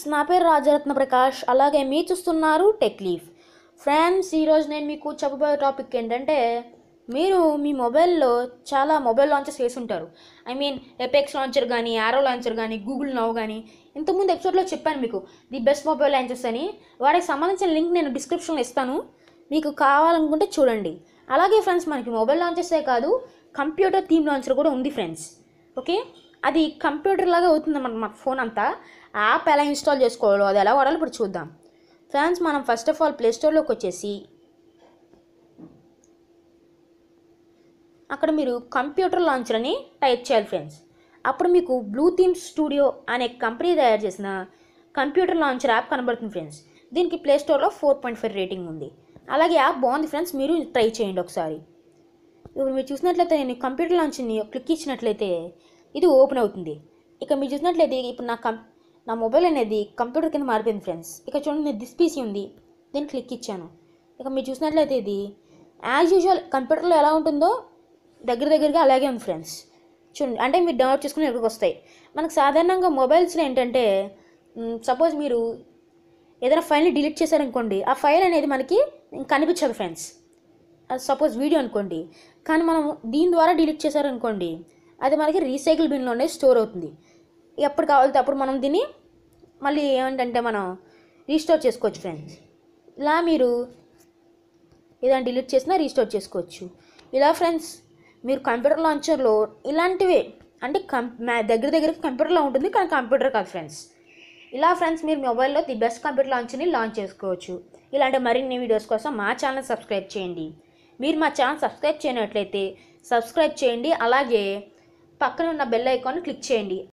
నా పేరు రాజరత్న ప్రకాష్ అలాగే మీ చూస్తున్నారు టెక్ లీఫ్ ఫ్రెండ్స్ ఈరోజు నేను మీకు చెప్పబోయే టాపిక్ ఏంటంటే మీరు మీ మొబైల్లో చాలా మొబైల్ లాంచెస్ చేసి ఉంటారు ఐ మీన్ ఎపెక్స్ లాంచర్ కానీ ఆరో లాంచర్ కానీ గూగుల్ నవ్ కానీ ఇంతకుముందు ఎపిసోడ్లో చెప్పాను మీకు ది బెస్ట్ మొబైల్ లాంచెస్ అని వాటికి సంబంధించిన లింక్ నేను డిస్క్రిప్షన్లో ఇస్తాను మీకు కావాలనుకుంటే చూడండి అలాగే ఫ్రెండ్స్ మనకి మొబైల్ లాంచెసే కాదు కంప్యూటర్ థీమ్ లాంచర్ కూడా ఉంది ఫ్రెండ్స్ ఓకే అది కంప్యూటర్ లాగా అవుతుంది మన మన ఫోన్ అంతా యాప్ ఎలా ఇన్స్టాల్ చేసుకోవాలో అది ఎలా వాడాలో ఇప్పుడు చూద్దాం ఫ్రెండ్స్ మనం ఫస్ట్ ఆఫ్ ఆల్ ప్లే స్టోర్లోకి వచ్చేసి అక్కడ మీరు కంప్యూటర్ లాంచర్ అని టైప్ చేయాలి ఫ్రెండ్స్ అప్పుడు మీకు బ్లూ థీమ్ స్టూడియో అనే కంపెనీ తయారు చేసిన కంప్యూటర్ లాంచర్ యాప్ కనబడుతుంది ఫ్రెండ్స్ దీనికి ప్లే స్టోర్లో ఫోర్ పాయింట్ ఫైవ్ రేటింగ్ ఉంది అలాగే యాప్ బాగుంది ఫ్రెండ్స్ మీరు ట్రై చేయండి ఒకసారి ఇప్పుడు మీరు చూసినట్లయితే నేను కంప్యూటర్ లాంచ్ని క్లిక్ ఇచ్చినట్లయితే ఇది ఓపెన్ అవుతుంది ఇక మీరు చూసినట్లయితే ఇప్పుడు నా కం నా మొబైల్ అనేది కంప్యూటర్ కింద మారిపోయింది ఫ్రెండ్స్ ఇక చూడండి దిస్ పీసీ ఉంది దీన్ని క్లిక్ ఇచ్చాను ఇక మీరు చూసినట్లయితే ఇది యాజ్ యూజువల్ కంప్యూటర్లో ఎలా ఉంటుందో దగ్గర దగ్గరగా అలాగే ఉంది ఫ్రెండ్స్ చూడండి అంటే మీరు డౌన్లోడ్ చేసుకుని ఎక్కడికి వస్తాయి మనకు సాధారణంగా మొబైల్స్లో ఏంటంటే సపోజ్ మీరు ఏదైనా ఫైల్ని డిలీట్ చేశారనుకోండి ఆ ఫైల్ అనేది మనకి కనిపించదు ఫ్రెండ్స్ సపోజ్ వీడియో అనుకోండి కానీ మనం దీని ద్వారా డిలీట్ చేశారనుకోండి అది మనకి రీసైకిల్ బిన్లోనే స్టోర్ అవుతుంది ఎప్పుడు కావాలితే అప్పుడు మనం దీన్ని మళ్ళీ ఏమిటంటే మనం రీస్టోర్ చేసుకోవచ్చు ఫ్రెండ్స్ ఇలా మీరు ఏదైనా డిలీట్ చేసినా రీస్టోర్ చేసుకోవచ్చు ఇలా ఫ్రెండ్స్ మీరు కంప్యూటర్ లాంచర్లో ఇలాంటివే అంటే కం మా- దగ్గర దగ్గర కంప్యూటర్లో ఉంటుంది కానీ కంప్యూటర్ కాదు ఫ్రెండ్స్ ఇలా ఫ్రెండ్స్ మీరు మొబైల్లో ది బెస్ట్ కంప్యూటర్ లాంచ్ని లాంచ్ చేసుకోవచ్చు ఇలాంటి మరిన్ని వీడియోస్ కోసం మా ఛానల్ సబ్స్క్రైబ్ చేయండి మీరు మా ఛానల్ సబ్స్క్రైబ్ చేయనట్లయితే సబ్స్క్రైబ్ చేయండి అలాగే పక్కన ఉన్న బెల్ ఐకాన్ క్లిక్ చేయండి